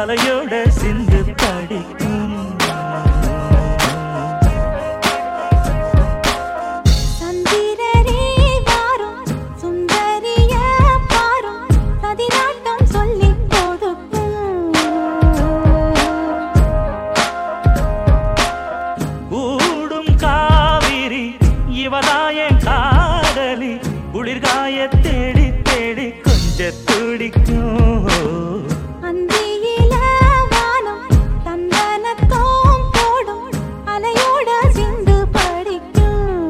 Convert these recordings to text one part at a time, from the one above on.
அலையோட சிந்து படிக்கும் சந்திரரே வாரும் சுந்தரிய பாரும் சதிராட்டம் சொல்லிக் கொடுக்கும் கூடும் காவிரி இவதாயன் காதலி குளிர்காய தேடி தேடி கொஞ்ச துடிக்கும் அந்தியில வானம் தந்தனத்தோம் போடும் அலையோட சிந்து படிக்கும்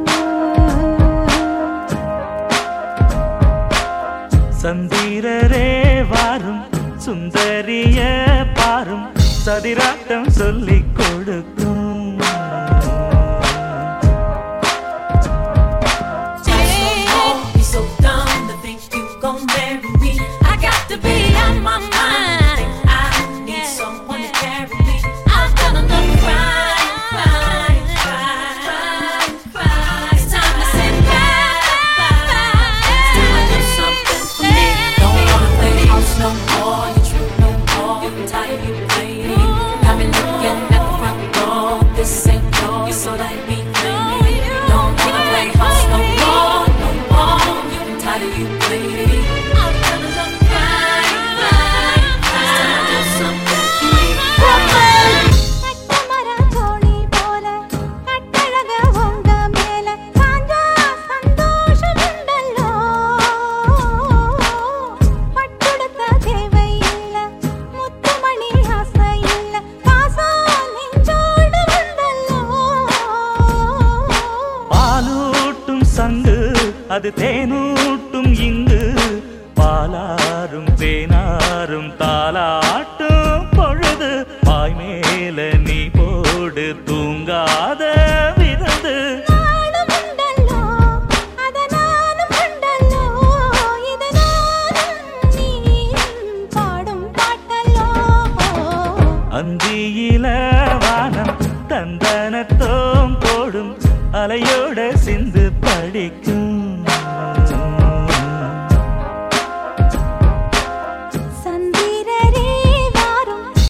சந்திரரே வாரும் சுந்தரிய பாரும் சதிராட்டம் சொல்லிக் கொடுக்கும் Don't be so dumb to think you gon' marry me. I got to be on my mind. I need someone to carry me. I've done enough crying, crying, crying, crying. It's time to say bye, bye. It's time to do something for me. Don't wanna play house no more. You true no more. I'm tired of you playing. Got me looking at the front door. This ain't yours, so let me claim it. Don't wanna play house no more, no more. I'm tired of you playing. I'm gonna look crying, crying, crying. It's time to do something for me. கட்டமர தோணி போல கட்டழக உங்க மேல சாஞ்சா சந்தோஷம் உண்டல்லோ பட்டுடுத்த தேவை இல்ல முத்துமணி ஆசை இல்ல பாசம் நெஞ்சோடு உண்டல்லோ பாலூட்டும் சங்கு அது தேனூட்டும் இங்கு பாலாரும் தேனாரும் தாலாட்டும் பொழுது பாய் மேல நீ போடு தூங்காத விருந்து நானும் உண்டல்லோ அத நானும் உண்டல்லோ இத நானும் நீயும் பாடும் பாட்டல்லோ அந்தியில வானம் தந்தனத்தோம் போடும் அலையோட சிந்து படிக்கும்